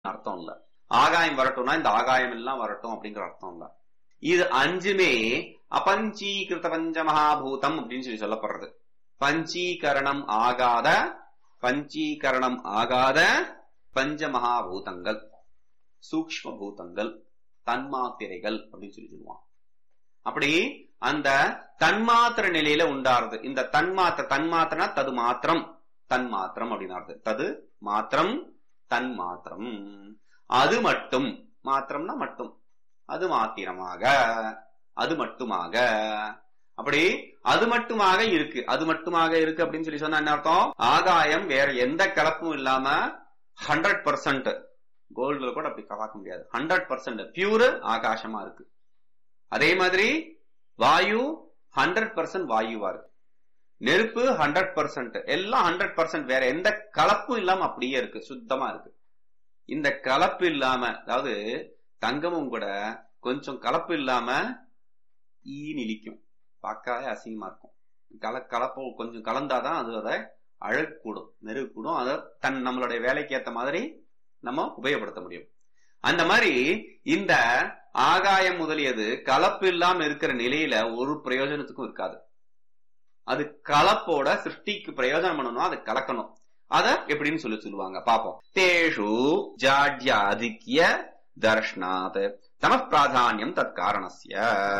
அர்த்தம் இல்ல ஆகாயம் வரட்டும்னா இந்த ஆகாயம் எல்லாம் வரட்டும் அப்படிங்கிற அர்த்தம் இல்ல இது அஞ்சுமே அபஞ்சீகிருத பஞ்சமகாபூதம் அப்படின்னு சொல்லி சொல்லப்படுறது பஞ்சீகரணம் ஆகாத பஞ்சீகரணம் ஆகாத பஞ்சமகாபூதங்கள் சூக்ஷ்ம பூதங்கள் தன்மாத்திரைகள் அப்படின்னு சொல்லி சொல்லுவான் அப்படி அந்த தன்மாத்திர நிலையில உண்டாருது இந்த தன்மாத்திர தன்மாத்திரனா தது மாத்திரம் தன்மாத்திரம் அப்படின்னு தது மாத்திரம் தன்மாத்திரம் அது மட்டும் மாத்திரம்னா மட்டும் அது மாத்திரமாக அது மட்டுமாக அப்படி அது மட்டுமாக இருக்கு அது மட்டுமாக இருக்கு அப்படின்னு சொல்லி சொன்னா என்ன அர்த்தம் ஆகாயம் வேற எந்த கலப்பும் இல்லாம ஹண்ட்ரட் பர்சன்ட் கோல்டுல கூட அப்படி பார்க்க முடியாது ஹண்ட்ரட் பர்சன்ட் பியூர் ஆகாசமா இருக்கு அதே மாதிரி வாயு ஹண்ட்ரட் பர்சன்ட் வாயுவா இருக்கு நெருப்பு ஹண்ட்ரட் பர்சன்ட் எல்லாம் ஹண்ட்ரட் பர்சன்ட் வேற எந்த கலப்பும் இல்லாம அப்படியே இருக்கு சுத்தமா இருக்கு இந்த கலப்பு இல்லாம அதாவது தங்கமும் கூட கொஞ்சம் கலப்பு இல்லாம ஈ நிலிக்கும் பார்க்கவே அசிங்கமா இருக்கும் கல கலப்பு கொஞ்சம் கலந்தாதான் அது அதை அழகு கூடும் மெருகு கூடும் அதை தன் நம்மளுடைய வேலைக்கு ஏத்த மாதிரி நம்ம உபயோகப்படுத்த முடியும் அந்த மாதிரி இந்த ஆகாயம் முதலியது கலப்பு இல்லாம இருக்கிற நிலையில ஒரு பிரயோஜனத்துக்கும் இருக்காது அது கலப்போட சிருஷ்டிக்கு பிரயோஜனம் பண்ணணும் அதை கலக்கணும் அத எப்படின்னு சொல்லி சொல்லுவாங்க பாப்போம் தேஷு ஜாட்யாதிக்ய தர்ஷனாத் தம பிராதானியம் தத் காரணஸ்ய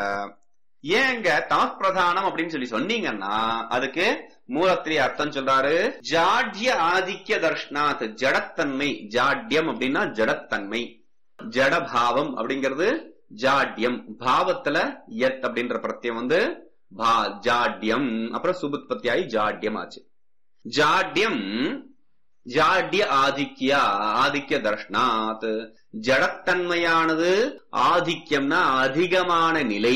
ஏங்க தம பிரதானம் அப்படின்னு சொல்லி சொன்னீங்கன்னா அதுக்கு மூலத்திலே அர்த்தம் சொல்றாரு ஜாட்ய ஆதிக்க தர்ஷனாத் ஜடத்தன்மை ஜாட்யம் அப்படின்னா ஜடத்தன்மை ஜடபாவம் அப்படிங்கிறது ஜாட்யம் பாவத்துல எத் அப்படின்ற பிரத்தியம் வந்து ஜாட்யம் அப்புறம் சுபுத்பத்தியாயி ஜாட்யம் ஆச்சு ஜாட்யம் ஜாட்ய ஆதித்யா ஆதித்ய தர்ஷனாத் ஜடத்தன்மையானது ஆதித்யம்னா அதிகமான நிலை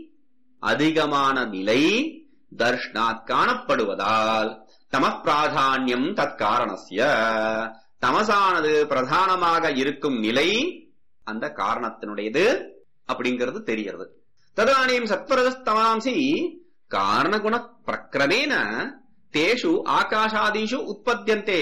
அதிகமான நிலை தர்ஷனாத் காணப்படுவதால் தம பிராதானியம் தத் காரணசிய தமசானது பிரதானமாக இருக்கும் நிலை அந்த காரணத்தினுடையது அப்படிங்கிறது தெரிகிறது ததானீம் சத்வரஜஸ்தமாம்சி காரணகுண பிரக்கிரமேன தேஷு ஆகாஷாதீஷு உற்பத்தியந்தே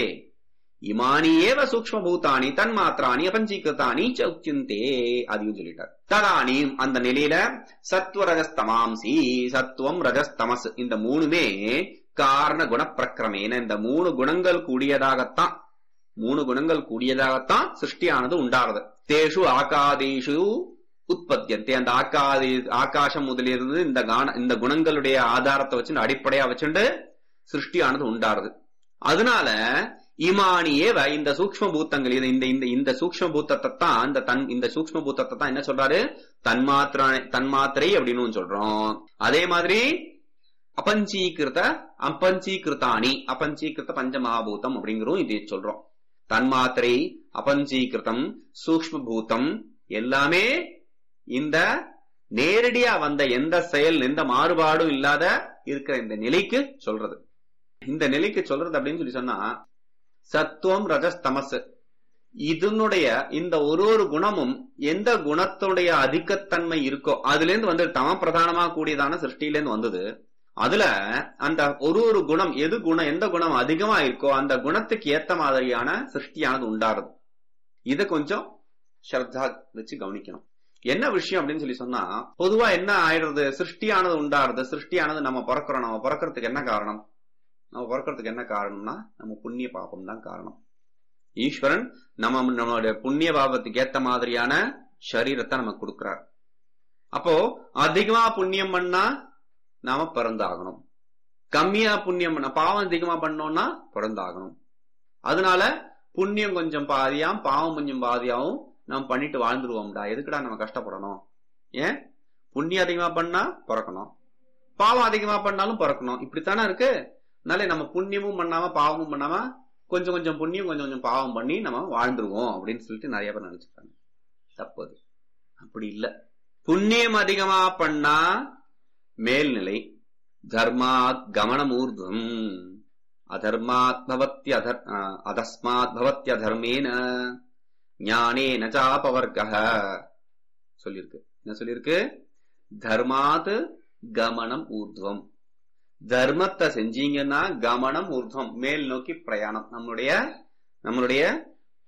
இமானி ஏவ சூக்மபூதானி தன்மாத்திராணி அபஞ்சீகிருத்தானி ச உச்சியந்தே அதையும் சொல்லிட்டார் ததானீம் அந்த நிலையில சத்வரஜஸ்தமாம்சி சத்துவம் ரஜஸ்தமஸ் இந்த மூணுமே காரண குண பிரக்கிரமேன இந்த மூணு குணங்கள் கூடியதாகத்தான் மூணு குணங்கள் கூடியதாகத்தான் சிருஷ்டியானது உண்டாறது தேஷு ஆகாதீஷு உற்பத்தியந்தே அந்த ஆக்காதி ஆகாசம் முதலிருந்து இந்த கான இந்த குணங்களுடைய ஆதாரத்தை வச்சு அடிப்படையா வச்சுட்டு சிருஷ்டியானது உண்டாருது அதனால இமானியேவ இந்த சூக்ம பூத்தங்கள் இது இந்த இந்த இந்த சூக்ம பூத்தத்தை தான் இந்த தன் இந்த சூக்ம பூத்தத்தை தான் என்ன சொல்றாரு தன்மாத்திர தன்மாத்திரை அப்படின்னு சொல்றோம் அதே மாதிரி அபஞ்சீகிருத அப்பஞ்சீகிருத்தானி அபஞ்சீகிருத பஞ்சமகாபூதம் அப்படிங்கிறோம் இதை சொல்றோம் தன்மாத்திரை அபஞ்சீகிருதம் சூக்ம பூத்தம் எல்லாமே இந்த நேரடியா வந்த எந்த செயல் எந்த மாறுபாடும் இல்லாத இருக்கிற இந்த நிலைக்கு சொல்றது இந்த நிலைக்கு சொல்றது அப்படின்னு சொல்லி சொன்னா சத்துவம் ரஜஸ் தமஸ் இதனுடைய இந்த ஒரு ஒரு குணமும் எந்த குணத்துடைய அதிகத்தன்மை இருக்கோ அதுல இருந்து வந்து தம பிரதானமா கூடியதான சிருஷ்டியிலேருந்து வந்தது அதுல அந்த ஒரு ஒரு குணம் எது குணம் எந்த குணம் அதிகமா இருக்கோ அந்த குணத்துக்கு ஏத்த மாதிரியான சிருஷ்டியானது உண்டாருது இத கொஞ்சம் ஸ்ரத்தா வச்சு கவனிக்கணும் என்ன விஷயம் அப்படின்னு சொல்லி சொன்னா பொதுவா என்ன ஆயிடுறது சிருஷ்டியானது உண்டாருது சிருஷ்டியானது நம்ம பிறக்கிறோம் நம்ம பிறக்கிறதுக்கு என்ன காரணம் நம்ம பிறக்கிறதுக்கு என்ன காரணம்னா நம்ம புண்ணிய பாபம் தான் காரணம் ஈஸ்வரன் நம்ம நம்மளுடைய புண்ணிய பாபத்துக்கு ஏத்த மாதிரியான சரீரத்தை நமக்கு கொடுக்கிறார் அப்போ அதிகமா புண்ணியம் பண்ணா நாம பிறந்தாகணும் கம்மியா புண்ணியம் பண்ண பாவம் அதிகமா பண்ணோம்னா பிறந்தாகணும் அதனால புண்ணியம் கொஞ்சம் பாதியாம் பாவம் கொஞ்சம் பாதியாவும் நம்ம பண்ணிட்டு வாழ்ந்துருவோம்டா எதுக்குடா நம்ம கஷ்டப்படணும் ஏன் புண்ணியம் அதிகமா பண்ணா பிறக்கணும் பாவம் அதிகமா பண்ணாலும் பிறக்கணும் இப்படித்தானே இருக்கு அதனால நம்ம புண்ணியமும் பண்ணாம பாவமும் பண்ணாம கொஞ்சம் கொஞ்சம் புண்ணியம் கொஞ்சம் கொஞ்சம் பாவம் பண்ணி நம்ம வாழ்ந்துருவோம் அப்படின்னு சொல்லிட்டு நிறைய பேர் நினைச்சுக்காங்க தப்பது அப்படி இல்ல புண்ணியம் அதிகமா பண்ணா மேல்நிலை தர்மாத் கமனமூர்தம் அதர்மாத் பவத்தி அதர் அதஸ்மாத் பவத்தி அதர்மேன ஞானே நச்சாபவர்க சொல்லியிருக்கு என்ன சொல்லியிருக்கு தர்மாத் கமனம் ஊர்துவம் தர்மத்தை செஞ்சீங்கன்னா கமனம் ஊர்துவம் மேல் நோக்கி பிரயாணம் நம்மளுடைய நம்மளுடைய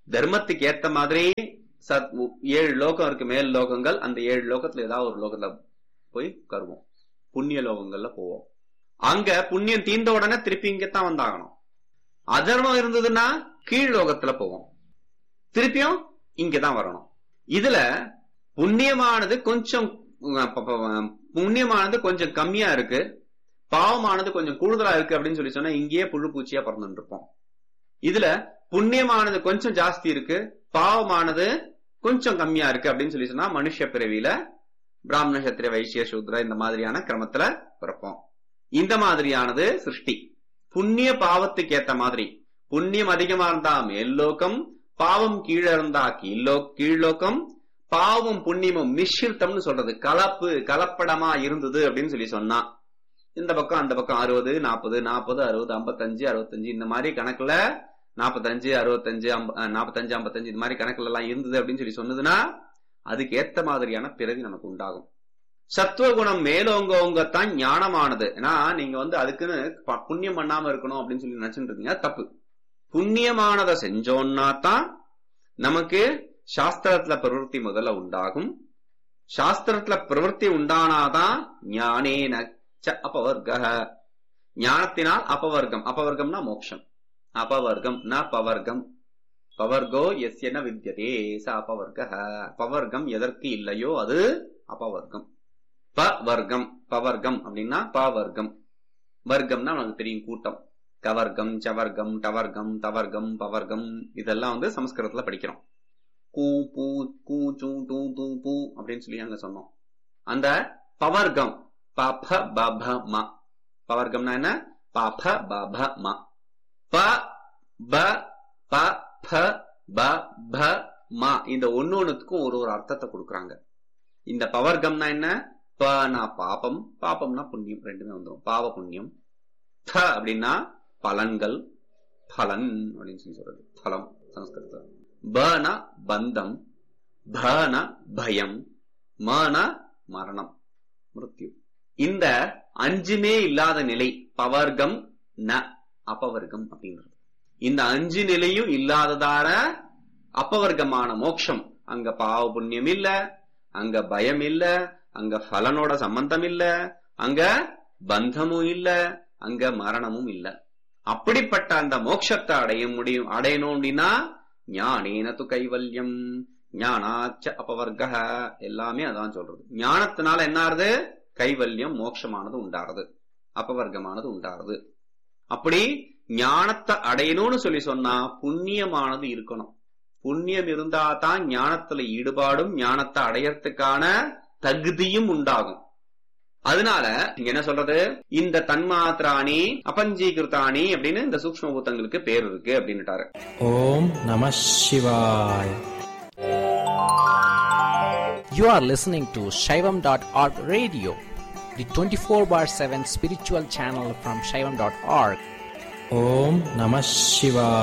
தர்மத்துக்கு ஏத்த மாதிரி சத் ஏழு லோகம் இருக்கு மேல் லோகங்கள் அந்த ஏழு லோகத்துல ஏதாவது ஒரு லோகத்துல போய் கருவோம் புண்ணிய லோகங்கள்ல போவோம் அங்க புண்ணியம் தீர்ந்த உடனே திருப்பி இங்கத்தான் வந்தாகணும் அதர்மம் இருந்ததுன்னா கீழ் லோகத்துல போவோம் திருப்பியும் இங்கதான் வரணும் இதுல புண்ணியமானது கொஞ்சம் உம், ப- ப- புண்ணியமானது கொஞ்சம் கம்மியா இருக்கு பாவமானது கொஞ்சம் கூடுதலா இருக்கு அப்படின்னு சொல்லி சொன்னா இங்கேயே புழு பூச்சியா பிறந்துட்டு இருப்போம் இதுல புண்ணியமானது கொஞ்சம் ஜாஸ்தி இருக்கு பாவமானது கொஞ்சம் கம்மியா இருக்கு அப்படின்னு சொல்லி சொன்னா மனுஷ பிறவியில பிராமண சத்திரிய வைசிய சூத்ர இந்த மாதிரியான கிரமத்துல பிறப்போம் இந்த மாதிரியானது சிருஷ்டி புண்ணிய பாவத்துக்கு ஏத்த மாதிரி புண்ணியம் அதிகமா இருந்தா மேல்லோகம் பாவம் கீழே இருந்தா கீழோ கீழ்லோகம் பாவம் புண்ணியமும் மிஷ்ரித்தம்னு சொல்றது கலப்பு கலப்படமா இருந்தது அப்படின்னு சொல்லி சொன்னா இந்த பக்கம் அந்த பக்கம் அறுபது நாற்பது நாற்பது அறுபது ஐம்பத்தஞ்சு அறுபத்தஞ்சு இந்த மாதிரி கணக்குல நாற்பத்தஞ்சு அறுபத்தஞ்சு நாற்பத்தஞ்சு ஐம்பத்தஞ்சு இந்த மாதிரி கணக்குல எல்லாம் இருந்தது அப்படின்னு சொல்லி சொன்னதுன்னா அதுக்கு ஏத்த மாதிரியான பிறவி நமக்கு உண்டாகும் சத்துவகுணம் மேலோங்கோங்கத்தான் ஞானமானது ஏன்னா நீங்க வந்து அதுக்குன்னு ப- புண்ணியம் பண்ணாம இருக்கணும் அப்படின்னு சொல்லி நினைச்சுட்டு இருக்கீங்க தப்பு புண்ணியமானதை செஞ்சோம்னா தான் நமக்கு சாஸ்திரத்துல பிரவருத்தி முதல்ல உண்டாகும் சாஸ்திரத்துல பிரவருத்தி உண்டானாதான் ஞானேன ச அபவர்க ஞானத்தினால் அபவர்க்கம் அபவர்க்கம்னா மோட்சம் அபவர்க்கம் ந பவர்க்கம் பவர்கோ எஸ்யன வித்யதே ச அபவர்க பவர்க்கம் எதற்கு இல்லையோ அது அபவர்க்கம் பவர்க்கம் பவர்க்கம் அப்படின்னா பவர்க்கம் வர்க்கம்னா நமக்கு தெரியும் கூட்டம் கவர்க்கம் சவர்க்கம் டவர்க்கம் தவர்க்கம் பவர்க்கம் இதெல்லாம் வந்து சமஸ்கிருதத்துல படிக்கிறோம் கூ பூ கூ சூ டூ தூ பூ அப்படின்னு சொல்லி அங்க சொன்னோம் அந்த பவர்க்கம் பப பப ம பவர்க்கம்னா என்ன பப பப ம ப ப ப ப ப ப ம இந்த ஒன்னு ஒண்ணுத்துக்கும் ஒரு ஒரு அர்த்தத்தை கொடுக்கறாங்க இந்த பவர்க்கம்னா என்ன பனா பாபம் பாபம்னா புண்ணியம் ரெண்டுமே வந்துரும் பாவ புண்ணியம் ப அப்படின்னா பலன்கள் பலன் அப்படின்னு சொல்லி சொல்றது பலம் சமஸ்கிருதத்துல பனா பந்தம் பன பயம் மன மரணம் மிருத்யு இந்த அஞ்சுமே இல்லாத நிலை பவர்க்கம் ந அபவர்க்கம் அப்படின்றது இந்த அஞ்சு நிலையும் இல்லாததான அப்பவர்க்கமான மோட்சம் அங்க பாவ புண்ணியம் இல்ல அங்க பயம் இல்ல அங்க பலனோட சம்பந்தம் இல்ல அங்க பந்தமும் இல்ல அங்க மரணமும் இல்ல அப்படிப்பட்ட அந்த மோட்சத்தை அடைய முடியும் அடையணும் அப்படின்னா ஞானேன து கைவல்யம் ஞானாச்ச அபவர்க எல்லாமே அதான் சொல்றது ஞானத்தினால என்ன ஆறுது கைவல்யம் மோட்சமானது உண்டாறது அபவர்க்கமானது உண்டாறது அப்படி ஞானத்தை அடையணும்னு சொல்லி சொன்னா புண்ணியமானது இருக்கணும் புண்ணியம் இருந்தா தான் ஞானத்துல ஈடுபாடும் ஞானத்தை அடையறதுக்கான தகுதியும் உண்டாகும் அதனால இங்க என்ன சொல்றது இந்த தன்மாத்திராணி அபஞ்சீகிருத்தாணி அப்படின்னு இந்த சூக்ஷ்ம பூத்தங்களுக்கு பேர் இருக்கு அப்படின்னுட்டாரு ஓம் நம சிவாய் You are listening to Shaivam.org radio, the 24 bar 7 spiritual channel from Shaivam.org. ஓம் நம சிவாய்